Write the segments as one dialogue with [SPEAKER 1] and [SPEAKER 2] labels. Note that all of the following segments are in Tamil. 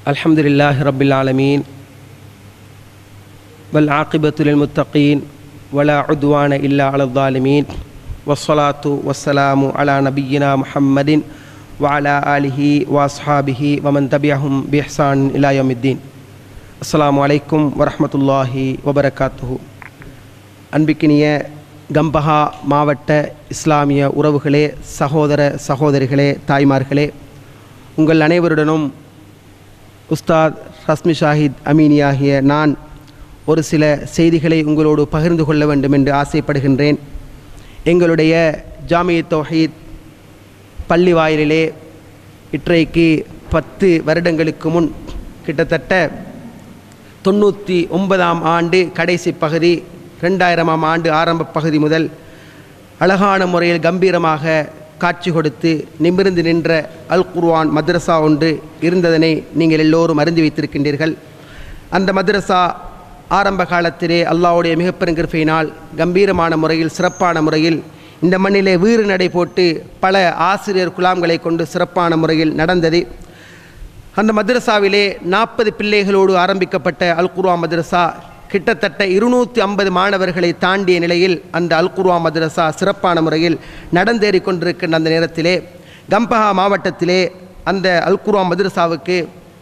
[SPEAKER 1] الحمد لله رب العالمين والعاقبة للمتقين ولا عدوان إلا على الظالمين والصلاة والسلام على نبينا محمد وعلى آله وأصحابه ومن تبعهم بإحسان إلى يوم الدين السلام عليكم ورحمة الله وبركاته அன்பிக்கினிய கம்பஹா மாவட்ட இஸ்லாமிய உறவுகளே சகோதர சகோதரிகளே தாய்மார்களே உங்கள் அனைவருடனும் உஸ்தாத் ரஸ்மி ஷாஹித் அமீனி ஆகிய நான் ஒரு சில செய்திகளை உங்களோடு பகிர்ந்து கொள்ள வேண்டும் என்று ஆசைப்படுகின்றேன் எங்களுடைய ஜாமிய தௌஹீத் பள்ளி வாயிலிலே இன்றைக்கு பத்து வருடங்களுக்கு முன் கிட்டத்தட்ட தொண்ணூற்றி ஒன்பதாம் ஆண்டு கடைசி பகுதி ரெண்டாயிரமாம் ஆண்டு ஆரம்ப பகுதி முதல் அழகான முறையில் கம்பீரமாக காட்சி கொடுத்து நிமிர்ந்து நின்ற அல் குர்ஆன் மദ്രസா ஒன்று இருந்ததனை நீங்கள் எல்லோரும் அறிந்து வைத்திருக்கின்றீர்கள் அந்த மദ്രസா ஆரம்ப காலத்திலே அல்லாஹ்வுடைய மிகப்பெரும் கிருபையினால் கம்பீரமான முறையில் சிறப்பான முறையில் இந்த மண்ணிலே வீறு நடை போட்டு பல ஆசிரியர் குலாம்களை கொண்டு சிறப்பான முறையில் நடந்தது அந்த மദ്രസാவிலே நாற்பது பிள்ளைகளோடு ஆரம்பிக்கப்பட்ட அல் குர்ஆன் மദ്രസா கிட்டத்தட்ட இருநூற்றி ஐம்பது மாணவர்களை தாண்டிய நிலையில் அந்த அல் குர்ஆன் மദ്രസா சிறப்பான முறையில் நடந்தேறி கொண்டிருக்கின்ற அந்த நேரத்திலே கம்பஹா மாவட்டத்திலே அந்த அல் குர்ஆன் மദ്രസാவுக்கு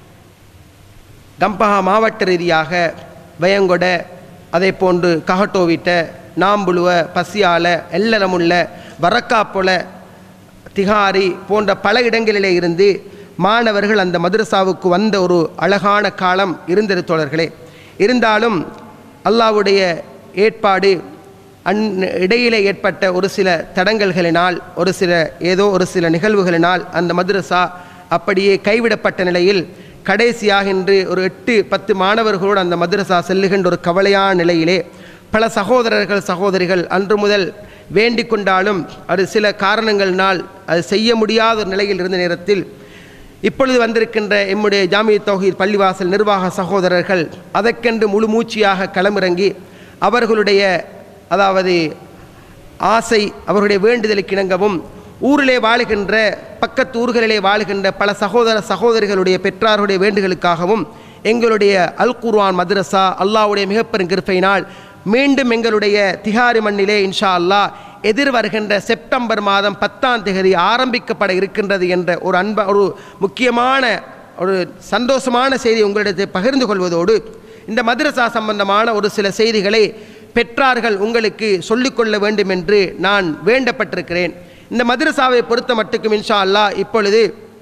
[SPEAKER 1] கம்பஹா மாவட்ட ரீதியாக வயங்கொட அதே போன்று கஹட்டோவிட்ட நாம்புழுவ பசியால எல்லரமுள்ள வரக்காப்பொல திகாரி போன்ற பல இடங்களிலே இருந்து மாணவர்கள் அந்த மദ്രസാவுக்கு வந்த ஒரு அழகான காலம் இருந்தது தோழர்களே இருந்தாலும் அல்லாவுடைய ஏற்பாடு அன் இடையிலே ஏற்பட்ட ஒரு சில தடங்கல்களினால் ஒரு சில ஏதோ ஒரு சில நிகழ்வுகளினால் அந்த மദ്രസா அப்படியே கைவிடப்பட்ட நிலையில் கடைசியாக இன்று ஒரு எட்டு பத்து மாணவர்களோடு அந்த மദ്രസா செல்லுகின்ற ஒரு கவலையான நிலையிலே பல சகோதரர்கள் சகோதரிகள் அன்று முதல் வேண்டிக் கொண்டாலும் அது சில காரணங்களினால் அது செய்ய முடியாத ஒரு நிலையில் இருந்த நேரத்தில் இப்பொழுது வந்திருக்கின்ற எம்முடைய ஜாமிய தௌஹீத் பள்ளிவாசல் நிர்வாக சகோதரர்கள் அதற்கென்று முழு மூச்சியாக களமிறங்கி அவர்களுடைய அதாவது ஆசை அவர்களுடைய வேண்டுதலுக்கு இணங்கவும் ஊரிலே வாழுகின்ற பக்கத்து ஊர்களிலே வாழுகின்ற பல சகோதர சகோதரிகளுடைய பெற்றார்களுடைய வேண்டுதலுக்காகவும் எங்களுடைய அல் குர்ஆன் மദ്രസா அல்லாஹ்வுடைய மிகப்பெரும் கிருப்பையினால் மீண்டும் எங்களுடைய திகாரி மண்ணிலே இன்ஷா அல்லாஹ் எதிர் வருகின்ற செப்டம்பர் மாதம் பத்தாம் தேதி ஆரம்பிக்கப்பட இருக்கின்றது என்ற ஒரு அன்ப ஒரு முக்கியமான ஒரு சந்தோஷமான செய்தி உங்களிடத்தை பகிர்ந்து கொள்வதோடு இந்த மദ്രസா சம்பந்தமான ஒரு சில செய்திகளை பெற்றார்கள் உங்களுக்கு சொல்லிக்கொள்ள வேண்டும் என்று நான் வேண்டப்பட்டிருக்கிறேன் இந்த மദ്രസാவை பொறுத்த மட்டுக்கும் இன்ஷா அல்லாஹ் இப்பொழுது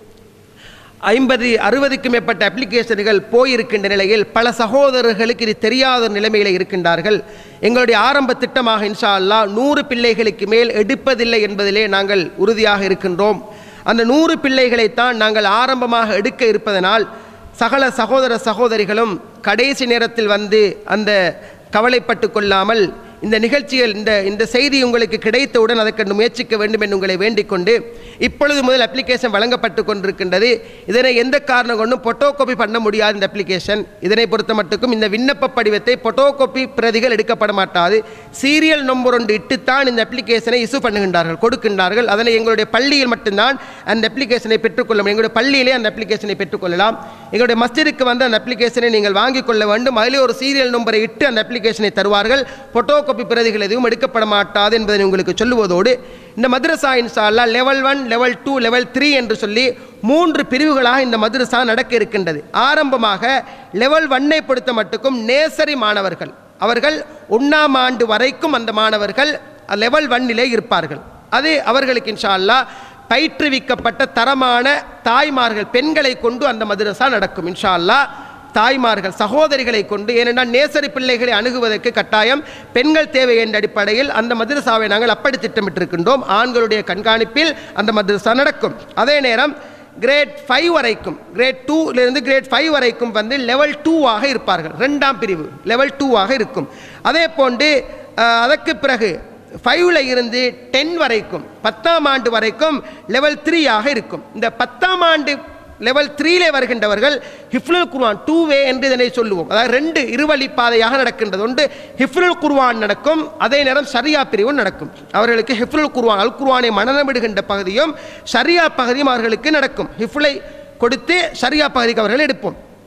[SPEAKER 1] ஐம்பது அறுபதுக்கும் மேற்பட்ட அப்ளிகேஷன்கள் போயிருக்கின்ற நிலையில் பல சகோதரர்களுக்கு இது தெரியாத ஒரு நிலைமையில் இருக்கின்றார்கள் எங்களுடைய ஆரம்ப திட்டமாக இன்ஷா அல்லாஹ் நூறு பிள்ளைகளுக்கு மேல் எடுப்பதில்லை என்பதிலே நாங்கள் உறுதியாக இருக்கின்றோம் அந்த நூறு பிள்ளைகளைத்தான் நாங்கள் ஆரம்பமாக எடுக்க இருப்பதனால் சகல சகோதர சகோதரிகளும் கடைசி நேரத்தில் வந்து அந்த கவலைப்பட்டு கொள்ளாமல் இந்த நிகழ்ச்சிகள் இந்த இந்த செய்தி உங்களுக்கு கிடைத்தவுடன் அதற்கு முயற்சிக்க வேண்டும் என்று உங்களை வேண்டிக் கொண்டு இப்பொழுது முதல் அப்ளிகேஷன் வழங்கப்பட்டு கொண்டிருக்கின்றது இதனை எந்த காரணம் கொண்டும் பொட்டோ காப்பி பண்ண முடியாது இந்த அப்ளிகேஷன் இதனை பொறுத்த மட்டுக்கும் இந்த விண்ணப்ப படிவத்தை பொட்டோ காப்பி பிரதிகள் எடுக்கப்பட மாட்டாது சீரியல் நம்பர் ஒன்று இட்டுத்தான் இந்த அப்ளிகேஷனை இஷ்யூ பண்ணுகின்றார்கள் கொடுக்கின்றார்கள் அதனை எங்களுடைய பள்ளியில் மட்டும்தான் அந்த அப்ளிகேஷனை பெற்றுக்கொள்ள முடியும் எங்களுடைய பள்ளியிலே அந்த அப்ளிகேஷனை பெற்றுக்கொள்ளலாம் எங்களுடைய மஸ்ஜிதுக்கு வந்து அந்த அப்ளிகேஷனை நீங்கள் வாங்கிக் கொள்ள வேண்டும் அதிலே ஒரு சீரியல் நம்பரை இட்டு அந்த அப்ளிகேஷனை தருவார்கள் பொட்டோ காப்பி பிரதிகள் எதுவும் எடுக்கப்பட மாட்டாது என்பதை உங்களுக்கு சொல்லுவதோடு இந்த மദ്രസா இன்ஷா அல்லா level one level two level three என்று சொல்லி மூன்று பிரிவுகளாக இந்த மദ്രസா நடக்க இருக்கின்றது ஆரம்பமாக லெவல் ஒன்னை பொறுத்த மட்டுக்கும் நேசரி மாணவர்கள் அவர்கள் ஒன்றாம் ஆண்டு வரைக்கும் அந்த மாணவர்கள் லெவல் ஒன்னிலே இருப்பார்கள் அது அவர்களுக்கு இன்ஷா அல்லா பயிற்றுவிக்கப்பட்ட தரமான தாய்மார்கள் பெண்களை கொண்டு அந்த மദ്രസா நடக்கும் இன்ஷா அல்லா தாய்மார்கள் சகோதரிகளை கொண்டு ஏனென்றால் நேசரி பிள்ளைகளை அணுகுவதற்கு கட்டாயம் பெண்கள் தேவை என்ற அடிப்படையில் அந்த மദ്രസാவை நாங்கள் அப்படி திட்டமிட்டிருக்கின்றோம் ஆண்களுடைய கண்காணிப்பில் அந்த மദ്രസா நடக்கும் அதே நேரம் கிரேட் ஃபைவ் வரைக்கும் கிரேட் டூலேருந்து கிரேட் ஃபைவ் வரைக்கும் வந்து லெவல் டூவாக இருப்பார்கள் ரெண்டாம் பிரிவு லெவல் டூவாக இருக்கும் அதே போன்று அஹ், அதற்கு பிறகு ஃபைவ்ல இருந்து டென் வரைக்கும் பத்தாம் ஆண்டு வரைக்கும் லெவல் த்ரீயாக இருக்கும் இந்த பத்தாம் ஆண்டு லெவல் த்ரீலே வருகின்றவர்கள் ஹிஃப்லுல் குர்ஆன் டூ வே என்று இதனை சொல்லுவோம் அதாவது ரெண்டு இருவழி பாதையாக நடக்கின்றது ஒன்று ஹிஃப்லுல் குர்ஆன் நடக்கும் அதே நேரம் ஷரியா பிரிவும் நடக்கும் அவர்களுக்கு ஹிஃப்லுல் குர்ஆன் அல் குர்ஆனை மனநமிடுகின்ற பகுதியும் ஷரியா பகுதியும் அவர்களுக்கு நடக்கும் ஹிஃப்லை கொடுத்து ஷரியா பகுதிக்கு அவர்கள் எடுப்போம்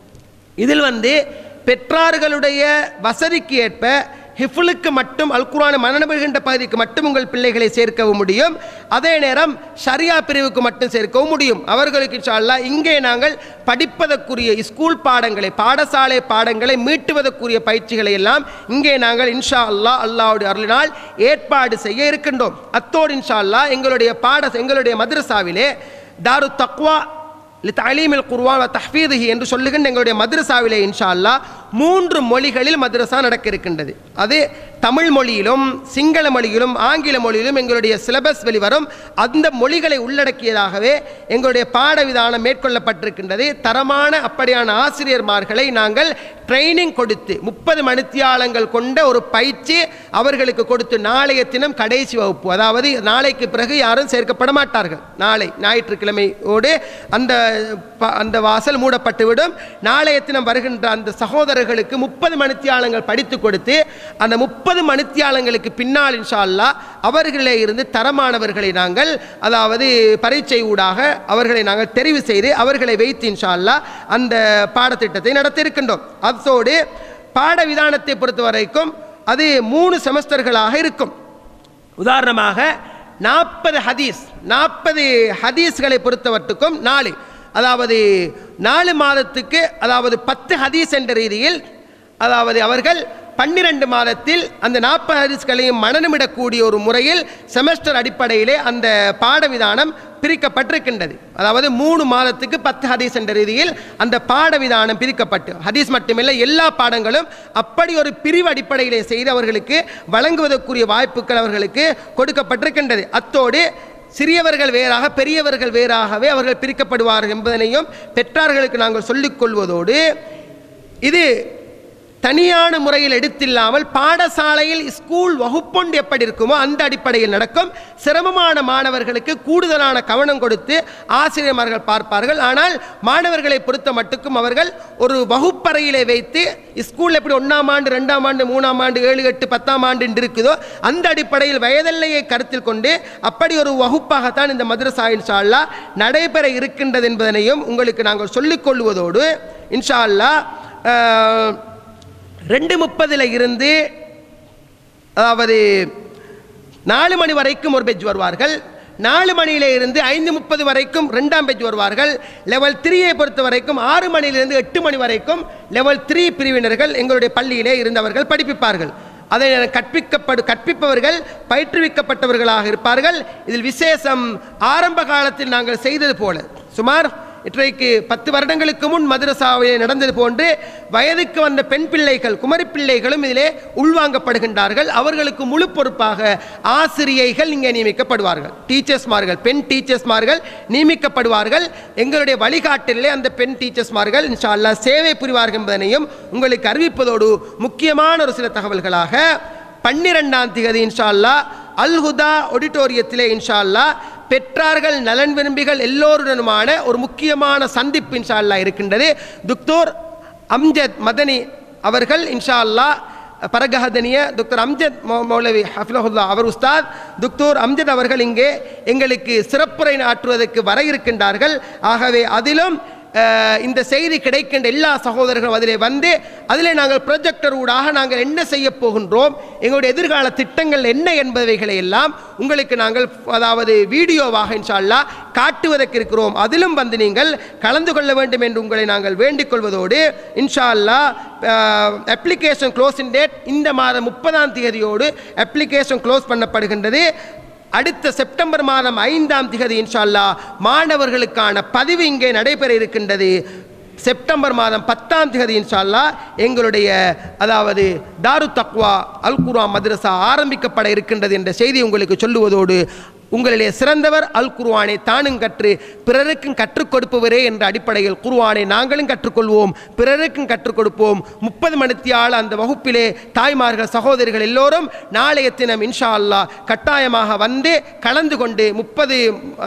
[SPEAKER 1] இதில் வந்து பெற்றார்களுடைய வசதிக்கு ஏற்ப ஹிஃபுலுக்கு மட்டும் அல் குர்ஆனை மனநம்புகின்ற பகுதிக்கு மட்டும் உங்கள் பிள்ளைகளை சேர்க்கவும் முடியும் அதே நேரம் ஷரியா பிரிவுக்கு மட்டும் சேர்க்கவும் முடியும் அவர்களுக்கு இன்ஷா அல்லாஹ் இங்கே நாங்கள் படிப்பதற்குரிய ஸ்கூல் பாடங்களை பாடசாலை பாடங்களை மீட்டுவதற்குரிய பயிற்சிகளை எல்லாம் இங்கே நாங்கள் இன்ஷா அல்லாஹ் அல்லாஹ்வுடைய அருளினால் ஏற்பாடு செய்ய இருக்கின்றோம் அத்தோடு இன்ஷா அல்லாஹ் எங்களுடைய பாட எங்களுடைய மദ്രസാவிலே தாரு தக்வா தாலீமில் குர்வான் வ தஹ்ஃபீதிஹி என்று சொல்லுகின்ற எங்களுடைய மദ്രസാவிலே இன்ஷா அல்லாஹ் மூன்று மொழிகளில் மദ്രസா நடக்க இருக்கின்றது அது தமிழ் மொழியிலும் சிங்கள மொழியிலும் ஆங்கில மொழியிலும் எங்களுடைய சிலபஸ் வெளிவரும் அந்த மொழிகளை உள்ளடக்கியதாகவே எங்களுடைய பாட விதானம் மேற்கொள்ளப்பட்டிருக்கின்றது தரமான அப்படியான ஆசிரியர்மார்களை நாங்கள் ட்ரைனிங் கொடுத்து முப்பது மணித்தியாலங்கள் கொண்ட ஒரு பயிற்சி அவர்களுக்கு கொடுத்து நாளைய தினம் கடைசி வகுப்பு அதாவது நாளைக்கு பிறகு யாரும் சேர்க்கப்பட மாட்டார்கள் நாளை ஞாயிற்றுக்கிழமையோடு அந்த ப- அந்த வாசல் மூடப்பட்டுவிடும் நாளைய தினம் வருகின்ற அந்த சகோதரர்களுக்கு முப்பது மணித்தியாலங்கள் படித்து கொடுத்து அந்த முப்பது மணித்தியாலங்களுக்கு பின்னால் இன்ஷா அல்லாஹ் அவர்களே இருந்து தரமானவர்களை நாங்கள் அதாவது பரீட்சை ஊடாக அவர்களை நாங்கள் தெரிவு செய்து அவர்களை வைத்து இன்ஷா அல்லாஹ் அந்த பாடத்திட்டத்தை நடத்த இருக்கின்றோம் அதோடு பாட விதானத்தை பொறுத்த வரைக்கும் அது மூணு செமஸ்டர்களாக இருக்கும் உதாரணமாக நாற்பது ஹதீஸ் நாற்பது ஹதீஸ்களை பொறுத்தவற்றுக்கும் நாலு அதாவது நாலு மாதத்துக்கு அதாவது பத்து ஹதீஸ் என்ற ரீதியில் அதாவது அவர்கள் பன்னிரண்டு மாதத்தில் அந்த நாற்பது ஹதீஸ்களையும் மனநமிடக்கூடிய ஒரு முறையில் செமஸ்டர் அடிப்படையிலே அந்த பாடவிதானம் பிரிக்கப்பட்டிருக்கின்றது அதாவது மூணு மாதத்துக்கு பத்து ஹதீஸ் என்ற ரீதியில் அந்த பாடவிதானம் பிரிக்கப்பட்டு ஹதீஸ் மட்டுமில்லை எல்லா பாடங்களும் அப்படி ஒரு பிரிவு அடிப்படையிலே செய்து அவர்களுக்கு வழங்குவதற்குரிய வாய்ப்புகள் அவர்களுக்கு கொடுக்கப்பட்டிருக்கின்றது அத்தோடு சிறியவர்கள் வேறாக பெரியவர்கள் வேறாகவே அவர்கள் பிரிக்கப்படுவார்கள் என்பதனையும் பெற்றார்களுக்கு நாங்கள் சொல்லிக் கொள்வதோடு இது தனியான முறையில் எடுத்தில்லாமல் பாடசாலையில் ஸ்கூல் வகுப்பொண்டு எப்படி இருக்குமோ அந்த அடிப்படையில் நடக்கும் சிரமமான மாணவர்களுக்கு கூடுதலான கவனம் கொடுத்து ஆசிரியர்மார்கள் பார்ப்பார்கள் ஆனால் மாணவர்களை பொறுத்த மட்டுக்கும் அவர்கள் ஒரு வகுப்பறையிலே வைத்து ஸ்கூல் எப்படி ஒன்றாம் ஆண்டு ரெண்டாம் ஆண்டு மூணாம் ஆண்டு ஏழு எட்டு பத்தாம் ஆண்டு என்று இருக்குதோ அந்த அடிப்படையில் வயதெல்லையை கருத்தில் கொண்டு அப்படி ஒரு வகுப்பாகத்தான் இந்த மദ്രസா இன்ஷா அல்லாஹ் நடைபெற இருக்கின்றது என்பதனையும் உங்களுக்கு நாங்கள் சொல்லிக் கொள்வதோடு இன்ஷா அல்லாஹ் ஆஹ், ரெண்டு முப்பதில் இருந்து அதாவது நாலு மணி வரைக்கும் ஒரு பெஜ் வருவார்கள் நாலு மணியிலே இருந்து ஐந்து முப்பது வரைக்கும் ரெண்டாம் பெஜ் வருவார்கள் லெவல் த்ரீயை பொறுத்த வரைக்கும் ஆறு மணியிலிருந்து எட்டு மணி வரைக்கும் லெவல் த்ரீ பிரிவினர்கள் எங்களுடைய பள்ளியிலே இருந்தவர்கள் படிப்பிப்பார்கள் அதை கற்பிக்கப்படு கற்பிப்பவர்கள் பயிற்றுவிக்கப்பட்டவர்களாக இருப்பார்கள் இதில் விசேஷம் ஆரம்ப காலத்தில் நாங்கள் செய்தது போல சுமார் இன்றைக்கு பத்து வருடங்களுக்கு முன் மதுரசாவிலே நடந்தது போன்று வயதுக்கு வந்த பெண் பிள்ளைகள் குமரி பிள்ளைகளும் இதிலே உள்வாங்கப்படுகின்றார்கள் அவர்களுக்கு முழு பொறுப்பாக ஆசிரியைகள் இங்கே நியமிக்கப்படுவார்கள் டீச்சர்ஸ்மார்கள் பெண் டீச்சர்ஸ்மார்கள் நியமிக்கப்படுவார்கள் எங்களுடைய வழிகாட்டிலே அந்த பெண் டீச்சர்ஸ்மார்கள் இன்ஷா அல்லாஹ் சேவை புரிவார்கள் என்பதனையும் உங்களுக்கு அறிவிப்பதோடு முக்கியமான ஒரு சில தகவல்களாக பன்னிரெண்டாம் திகதி இன்ஷா அல்லாஹ் அல்ஹுதா ஆடிட்டோரியத்திலே இன்ஷா அல்லாஹ் பெற்றார்கள் நலன் விரும்பிகள் எல்லோருடனுமான ஒரு முக்கியமான சந்திப்பு இன்ஷா அல்லாஹ் இருக்கின்றது துக்தோர் அம்ஜத் மதனி அவர்கள் இன்ஷா அல்லாஹ் பரகஹதனிய டாக்டர் அம்ஜத் மௌ- மௌலவி ஹஃபிலஹுல்லா அவர் உஸ்தாத் துக்தூர் அம்ஜத் அவர்கள் இங்கே எங்களுக்கு சிறப்புரை ஆற்றுவதற்கு வர இருக்கின்றார்கள் ஆகவே அதிலும் அஹ், இந்த செய்தி கிடைக்கின்ற எல்லா சகோதரர்களும் அதிலே வந்து அதிலே நாங்கள் ப்ரொஜெக்டர் ஊடாக நாங்கள் என்ன செய்ய போகின்றோம் எங்களுடைய எதிர்கால திட்டங்கள் என்ன என்பவைகளை எல்லாம் உங்களுக்கு நாங்கள் அதாவது வீடியோவாக இன்ஷா அல்லாஹ் காட்டுவதற்கு இருக்கிறோம் அதிலும் வந்து நீங்கள் கலந்து கொள்ள வேண்டும் என்று உங்களை நாங்கள் வேண்டிக் கொள்வதோடு இன்ஷா அல்லாஹ் அப்ளிகேஷன் க்ளோசிங் டேட் இந்த மாதம் முப்பதாம் தேதியோடு அப்ளிகேஷன் க்ளோஸ் பண்ணப்படுகின்றது அடுத்த செப்டம்பர் மாதம் ஐந்தாம் திகதி இன்ஷா அல்லாஹ் மாணவர்களுக்கான பதிவு இங்கே நடைபெற இருக்கின்றது செப்டம்பர் மாதம் பத்தாம் தேதி இன்ஷா அல்லாஹ் எங்களுடைய அதாவது தாரு தக்வா அல் குர்ஆன் மദ്രസா ஆரம்பிக்கப்பட இருக்கின்றது என்ற செய்தி உங்களுக்கு சொல்லுவதோடு உங்களிலே சிறந்தவர் அல் குர்ஆனை தானும் கற்று பிறருக்கும் கற்றுக் கொடுப்பவரே என்ற அடிப்படையில் குர்ஆனை நாங்களும் கற்றுக்கொள்வோம் பிறருக்கும் கற்றுக் கொடுப்போம் முப்பது மணித்தியால் அந்த வகுப்பிலே தாய்மார்கள் சகோதரிகள் எல்லோரும் நாளைய தினம் இன்ஷா அல்லாஹ் கட்டாயமாக வந்து கலந்து கொண்டு முப்பது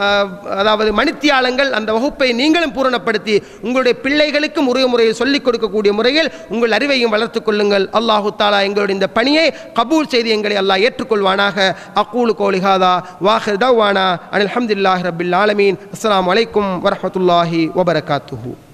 [SPEAKER 1] அதாவது மணித்தியாலங்கள் அந்த வகுப்பை நீங்களும் பூரணப்படுத்தி உங்களுடைய பிள்ளைகளுக்கும் உரிய முறையில் சொல்லிக் கொடுக்கக்கூடிய முறையில் உங்கள் அறிவையும் வளர்த்துக் கொள்ளுங்கள் அல்லாஹு தாலா எங்களுடைய இந்த பணியை கபூல் செய்து எங்களை அல்லாஹ் ஏற்றுக்கொள்வானாக அக்கூலு கோலிஹாதா வாஹர் தவானா அனில் அஹமதுல்லாஹி ரபில் ஆலமீன் அஸ்ஸலாமு அலைக்கும் வரஹ்மத்துல்லாஹி வபரகாத்துஹு